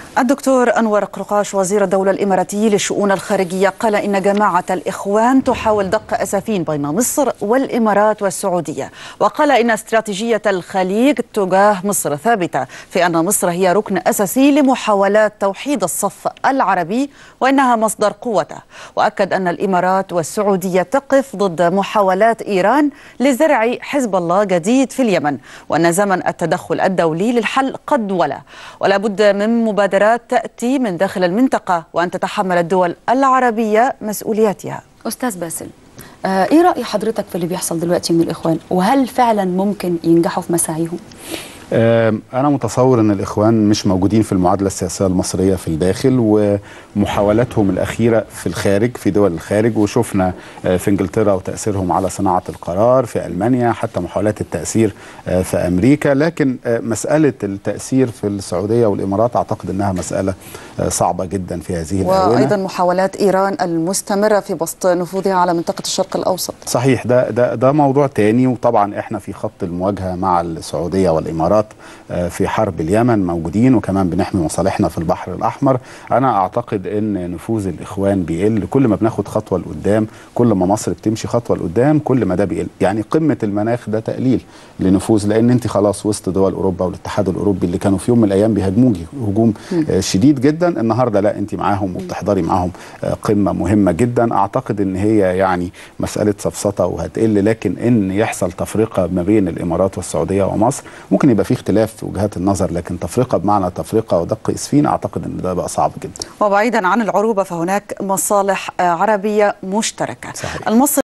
الدكتور أنور قرقاش وزير الدولة الإماراتي للشؤون الخارجية قال إن جماعة الإخوان تحاول دق أسفين بين مصر والإمارات والسعودية وقال إن استراتيجية الخليج تجاه مصر ثابتة في أن مصر هي ركن أساسي لمحاولات توحيد الصف العربي وإنها مصدر قوته وأكد أن الإمارات والسعودية تقف ضد محاولات إيران لزرع حزب الله جديد في اليمن وأن زمن التدخل الدولي للحل قد ولا ولا بد من مبادرات تأتي من داخل المنطقة وأن تتحمل الدول العربية مسؤولياتها أستاذ باسل آه إيه رأي حضرتك في اللي بيحصل دلوقتي من الإخوان وهل فعلا ممكن ينجحوا في مساعيهم؟ أنا متصور أن الإخوان مش موجودين في المعادلة السياسية المصرية في الداخل ومحاولاتهم الأخيرة في الخارج في دول الخارج وشفنا في إنجلترا وتأثيرهم على صناعة القرار في ألمانيا حتى محاولات التأثير في أمريكا لكن مسألة التأثير في السعودية والإمارات أعتقد أنها مسألة صعبة جدا في هذه الآونة وأيضا محاولات إيران المستمرة في بسط نفوذها على منطقة الشرق الأوسط صحيح ده, ده, ده موضوع تاني وطبعا إحنا في خط المواجهة مع السعودية والإمارات في حرب اليمن موجودين وكمان بنحمي مصالحنا في البحر الاحمر انا اعتقد ان نفوذ الاخوان بيقل كل ما بناخد خطوه لقدام كل ما مصر بتمشي خطوه لقدام كل ما ده بيقل يعني قمه المناخ ده تقليل لنفوذ لان انت خلاص وسط دول اوروبا والاتحاد الاوروبي اللي كانوا في يوم من الايام بيهاجموكي هجوم شديد جدا النهارده لا انت معاهم وبتحضري معاهم قمه مهمه جدا اعتقد ان هي يعني مساله سفسطه وهتقل لكن ان يحصل تفرقه ما بين الامارات والسعوديه ومصر ممكن يبقى في اختلاف في وجهات النظر لكن تفرقه بمعنى تفرقه ودق اسفين اعتقد ان ده بقى صعب جدا وبعيدا عن العروبه فهناك مصالح عربيه مشتركه صحيح. المصري